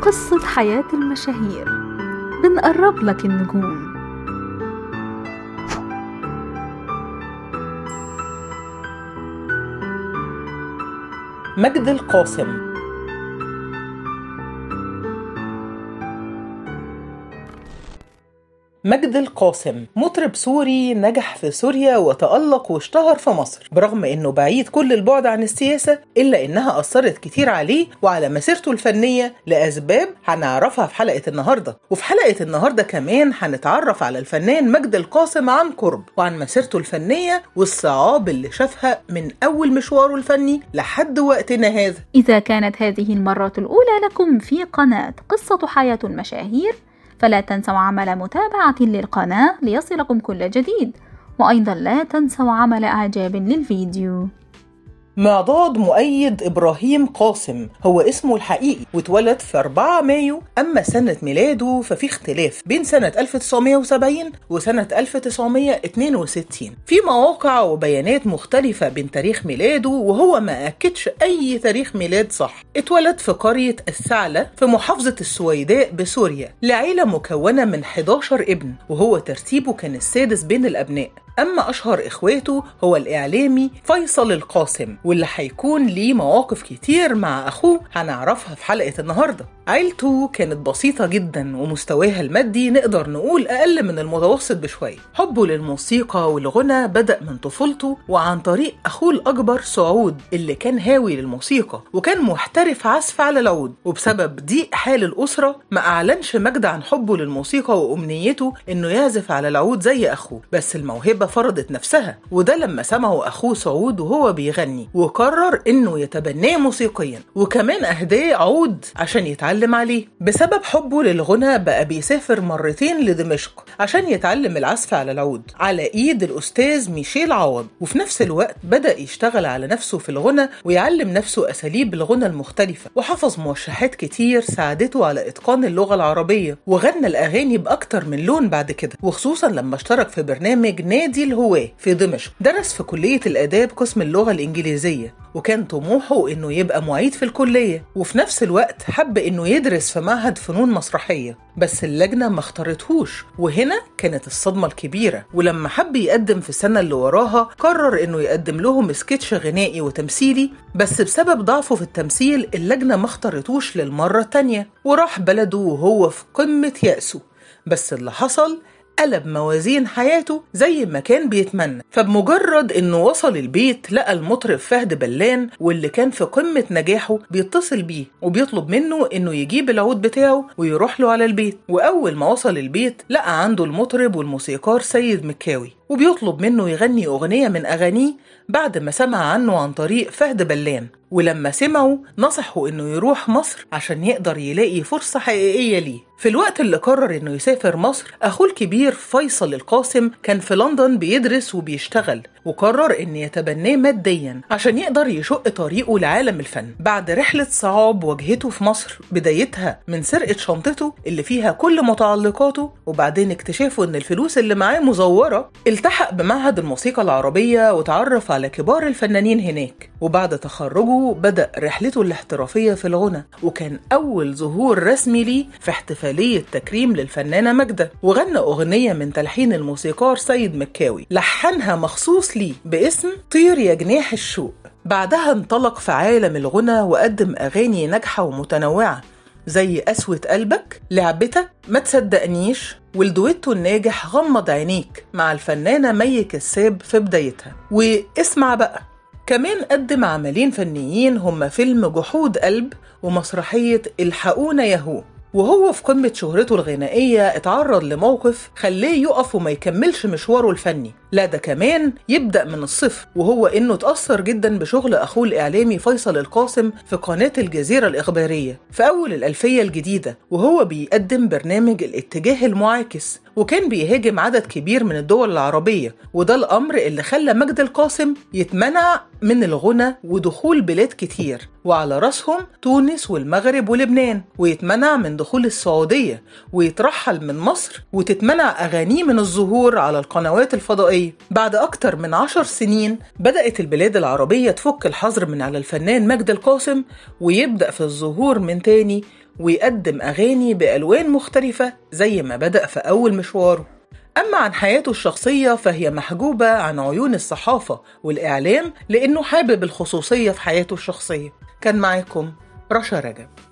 قصة حياة المشاهير بنقرب لك النجوم مجد القاسم مجد القاسم مطرب سوري نجح في سوريا وتألق واشتهر في مصر برغم انه بعيد كل البعد عن السياسة الا انها اثرت كتير عليه وعلى مسيرته الفنية لاسباب هنعرفها في حلقة النهاردة وفي حلقة النهاردة كمان هنتعرف على الفنان مجد القاسم عن قرب وعن مسيرته الفنية والصعاب اللي شافها من اول مشواره الفني لحد وقتنا هذا إذا كانت هذه المرة الأولى لكم في قناة قصة حياة المشاهير فلا تنسوا عمل متابعة للقناة ليصلكم كل جديد وأيضا لا تنسوا عمل إعجاب للفيديو معضاد مؤيد إبراهيم قاسم هو اسمه الحقيقي واتولد في 4 مايو أما سنة ميلاده ففي اختلاف بين سنة 1970 وسنة 1962 في مواقع وبيانات مختلفة بين تاريخ ميلاده وهو ما أكدش أي تاريخ ميلاد صح اتولد في قرية الثعلة في محافظة السويداء بسوريا لعيلة مكونة من 11 ابن وهو ترتيبه كان السادس بين الأبناء أما أشهر إخواته هو الإعلامي فيصل القاسم واللي هيكون ليه مواقف كتير مع أخوه هنعرفها في حلقة النهاردة عيلته كانت بسيطة جدا ومستواها المادي نقدر نقول أقل من المتوسط بشوية حبه للموسيقى والغنى بدأ من طفولته وعن طريق أخوه الأكبر سعود اللي كان هاوي للموسيقى وكان محترف عزف على العود وبسبب ضيق حال الأسرة ما أعلنش مجد عن حبه للموسيقى وأمنيته إنه يعزف على العود زي أخوه بس الموهبة فرضت نفسها وده لما سمعه أخوه سعود وهو بيغني وقرر إنه يتبناه موسيقيا وكمان أهداه عود عشان يتعلم عليه بسبب حبه للغنى بقى بيسافر مرتين لدمشق عشان يتعلم العزف على العود على إيد الأستاذ ميشيل عوض وفي نفس الوقت بدأ يشتغل على نفسه في الغنى ويعلم نفسه أساليب الغنى المختلفة وحفظ موشحات كتير ساعدته على إتقان اللغة العربية وغنى الأغاني بأكتر من لون بعد كده وخصوصا لما اشترك في برنامج نادي الهواة في دمشق درس في كلية الآداب قسم اللغة الإنجليزية وكان طموحه إنه يبقى معيد في الكلية وفي نفس الوقت حب إنه يدرس في معهد فنون مسرحية بس اللجنة ما اختارتهوش وهنا كانت الصدمة الكبيرة ولما حب يقدم في السنة اللي وراها قرر إنه يقدم لهم سكتش غنائي وتمثيلي بس بسبب ضعفه في التمثيل اللجنة ما اختارتوش للمرة التانية وراح بلده وهو في قمة يأسه بس اللي حصل قلب موازين حياته زي ما كان بيتمنى فبمجرد انه وصل البيت لقى المطرب فهد بلان واللي كان في قمة نجاحه بيتصل بيه وبيطلب منه انه يجيب العود بتاعه ويروح له على البيت واول ما وصل البيت لقى عنده المطرب والموسيقار سيد مكاوي وبيطلب منه يغني أغنية من أغانيه بعد ما سمع عنه عن طريق فهد بلان ولما سمعوا نصحوا إنه يروح مصر عشان يقدر يلاقي فرصة حقيقية ليه في الوقت اللي قرر إنه يسافر مصر أخوه الكبير فيصل القاسم كان في لندن بيدرس وبيشتغل وقرر إن يتبناه ماديا عشان يقدر يشق طريقه لعالم الفن بعد رحلة صعاب واجهته في مصر بدايتها من سرقة شنطته اللي فيها كل متعلقاته وبعدين اكتشافه إن الفلوس اللي معاه مزورة التحق بمعهد الموسيقى العربية وتعرف على كبار الفنانين هناك وبعد تخرجه بدأ رحلته الاحترافية في الغنى وكان أول ظهور رسمي ليه في احتفالية تكريم للفنانة ماجدة وغنى أغنية من تلحين الموسيقار سيد مكاوي لحنها مخصوص ليه باسم طير يا جناح الشوق بعدها انطلق في عالم الغنى وقدم أغاني ناجحة ومتنوعة زي قسوة قلبك لعبتك ما تصدقنيش والدويتو الناجح غمض عينيك مع الفنانة مي كساب في بدايتها واسمع بقى كمان قدم عملين فنيين هما فيلم جحود قلب ومسرحية الحقونا يهو وهو في قمة شهرته الغنائية اتعرض لموقف خلاه يقف وما يكملش مشواره الفني لا ده كمان يبدأ من الصفر وهو إنه اتأثر جدا بشغل أخوه الإعلامي فيصل القاسم في قناة الجزيرة الإخبارية في أول الألفية الجديدة وهو بيقدم برنامج الاتجاه المعاكس وكان بيهاجم عدد كبير من الدول العربية وده الأمر اللي خلى مجد القاسم يتمنع من الغنى ودخول بلاد كتير وعلى رأسهم تونس والمغرب ولبنان ويتمنع من دخول السعودية ويترحل من مصر وتتمنع أغانيه من الظهور على القنوات الفضائية بعد أكتر من عشر سنين بدأت البلاد العربية تفك الحظر من على الفنان مجد القاسم ويبدأ في الظهور من تاني ويقدم أغاني بألوان مختلفة زي ما بدأ في أول مشواره أما عن حياته الشخصية فهي محجوبة عن عيون الصحافة والإعلام لأنه حابب الخصوصية في حياته الشخصية كان معاكم رشا رجب